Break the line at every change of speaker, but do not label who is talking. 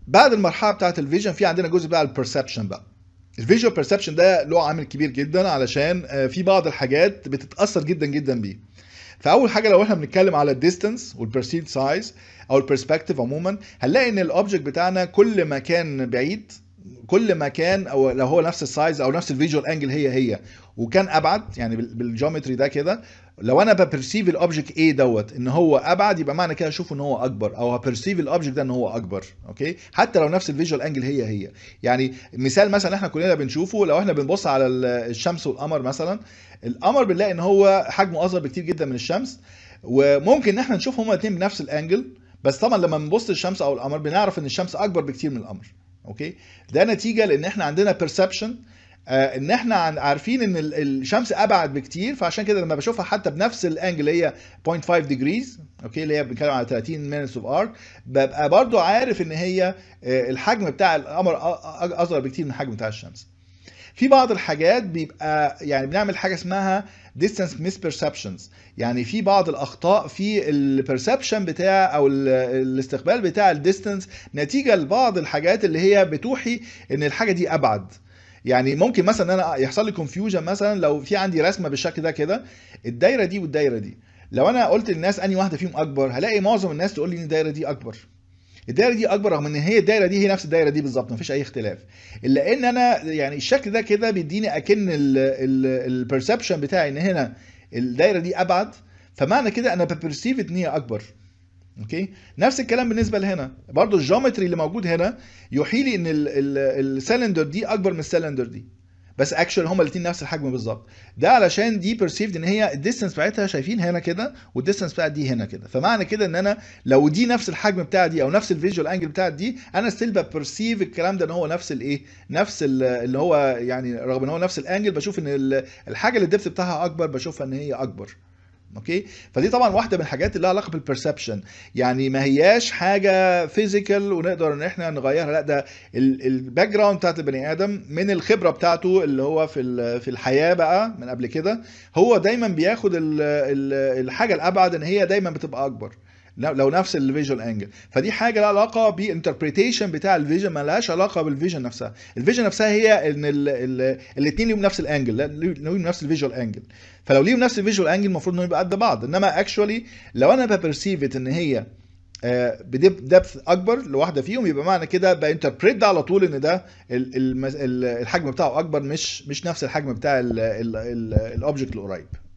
بعد المرحله بتاعت الفيجن في عندنا جزء بقى البرسبشن بقى الفيجوال بيرسبشن ده له عامل كبير جدا علشان آه، في بعض الحاجات بتتاثر جدا جدا بيه فاول حاجه لو احنا بنتكلم على الديستانس والبرسيد سايز او البرسبكتيف عموما هنلاقي ان الاوبجكت بتاعنا كل ما كان بعيد كل ما كان او لو هو نفس السايز او نفس الفيجوال انجل هي هي وكان ابعد يعني بال- بالجيومتري ده كده لو انا ببرسيف الاوبجكت ايه دوت ان هو ابعد يبقى معنى كده اشوف ان هو اكبر او هبرسيف الاوبجكت ده ان هو اكبر اوكي حتى لو نفس الفيجوال انجل هي هي يعني مثال مثلا احنا كلنا بنشوفه لو احنا بنبص على ال- الشمس والقمر مثلا القمر بنلاقي ان هو حجمه اصغر بكتير جدا من الشمس وممكن ان احنا نشوف هما الاثنين بنفس الانجل بس طبعا لما بنبص للشمس او القمر بنعرف ان الشمس اكبر بكتير من القمر اوكي ده نتيجه لان احنا عندنا بيرسبشن ان احنا عن- عارفين ان ال- الشمس ابعد بكتير فعشان كده لما بشوفها حتى بنفس الانجل اللي هي 0.5 ديجريز اوكي اللي هي بنتكلم على 30 minutes اوف ارك ببقى برضو عارف ان هي آه، الحجم بتاع القمر أ- أ- اصغر بكتير من الحجم بتاع الشمس في بعض الحاجات بيبقى يعني بنعمل حاجه اسمها distance misperceptions يعني في بعض الاخطاء في البرسبشن بتاع او ال- الاستقبال بتاع الديستنس نتيجه لبعض الحاجات اللي هي بتوحي ان الحاجه دي ابعد يعني ممكن مثلا انا يحصل لي كونفيوجن مثلا لو في عندي رسمه بالشكل ده كده الدايره دي والدايره دي لو انا قلت للناس انهي واحده فيهم اكبر هلاقي معظم الناس تقول لي ان الدايره دي اكبر الدايره دي اكبر رغم ان هي الدايره دي هي نفس الدايره دي بالظبط مفيش اي اختلاف الا ان انا يعني الشكل ده كده بيديني اكن البرسبشن بتاعي ان هنا الدايره دي ابعد فمعنى كده انا ببرسيف ان هي اكبر اوكي نفس الكلام بالنسبه لهنا برضو الجيومتري اللي موجود هنا يوحي لي ان السلندر دي اكبر من السلندر دي بس اكشن هما الاثنين نفس الحجم بالظبط ده علشان دي بيرسيفد ان هي الديستنس بتاعتها شايفين هنا كده والديستنس بتاعت دي هنا كده فمعنى كده ان انا لو دي نفس الحجم بتاع دي او نفس الفيجوال انجل بتاعت دي انا ستيل ببرسيف الكلام ده ان هو نفس الايه نفس ال- اللي هو يعني رغم ان هو نفس الانجل بشوف ان ال- الحاجه اللي الدبث بتاعها اكبر بشوفها ان هي اكبر اوكي فدي طبعا واحده من الحاجات اللي لها علاقه بالبرسبشن يعني ما هياش حاجه فيزيكال ونقدر ان احنا نغيرها لا ده الباك جراوند بتاعت البني ادم من الخبره بتاعته اللي هو في ال- في الحياه بقى من قبل كده هو دايما بياخد ال- ال- الحاجه الابعد ان هي دايما بتبقى اكبر لو لو نفس الفيجوال انجل فدي حاجه لها علاقه بالانتربريتيشن بتاع الفيجن ما لهاش علاقه بالفيجن نفسها الفيجن نفسها هي ان الاثنين ليهم نفس الانجل لا، ليهم نفس الفيجوال انجل فلو ليهم نفس الفيجوال انجل المفروض انهم يبقى قد بعض انما اكشولي لو انا ببرسيفت ان هي بدبث اكبر لواحده فيهم يبقى معنى كده بانتربريت ده على طول ان ده ال- المس- ال- الحجم بتاعه اكبر مش مش نفس الحجم بتاع الاوبجكت القريب